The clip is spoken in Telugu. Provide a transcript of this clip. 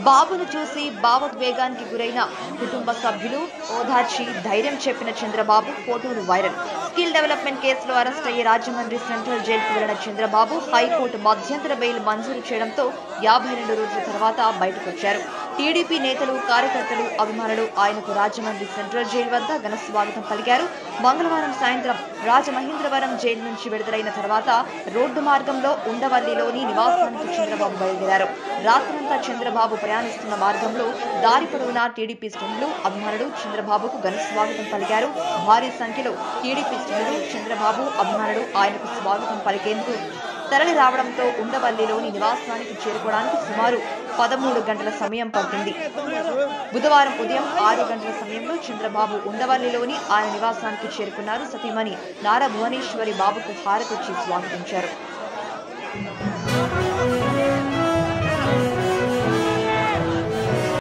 బాబును చూసి భావోద్వేగానికి గురైన కుటుంబ సభ్యులు ఓదార్చి ధైర్యం చెప్పిన చంద్రబాబు ఫోటోలు వైరల్ స్కిల్ డెవలప్మెంట్ కేసులో అరెస్ట్ అయ్యి రాజమండ్రి సెంట్రల్ జైలుకు వెళ్లిన చంద్రబాబు హైకోర్టు మధ్యంతర బెయిల్ మంజూరు చేయడంతో యాభై రెండు రోజుల తర్వాత బయటకు వచ్చారు టీడీపీ నేతలు కార్యకర్తలు అభిమానులు ఆయనకు రాజమండ్రి సెంట్రల్ జైలు వద్ద ఘన స్వాగతం పలికారు మంగళవారం సాయంత్రం రాజమహేంద్రవరం జైలు నుంచి విడుదలైన తర్వాత రోడ్డు మార్గంలో ఉండవల్లిలోని నివాసానికి చంద్రబాబు బయలుదేరారు రాత్రంతా చంద్రబాబు ప్రయాణిస్తున్న మార్గంలో దారి పొడవునా టీడీపీ శ్రేణులు అభిమానులు చంద్రబాబుకు ఘన స్వాగతం పలికారు భారీ సంఖ్యలో టీడీపీ శ్రేణులు చంద్రబాబు అభిమానులు ఆయనకు స్వాగతం పలికేందుకు తరలి రావడంతో ఉండవల్లిలోని నివాసానికి చేరుకోవడానికి సుమారు పదమూడు గంటల సమయం పట్టింది బుధవారం ఉదయం ఆరు గంటల సమయంలో చంద్రబాబు ఉండవల్లిలోని ఆయన నివాసానికి చేరుకున్నారు సతీమణి నారా భువనేశ్వరి బాబుకు హారతిచ్చి స్వాగతించారు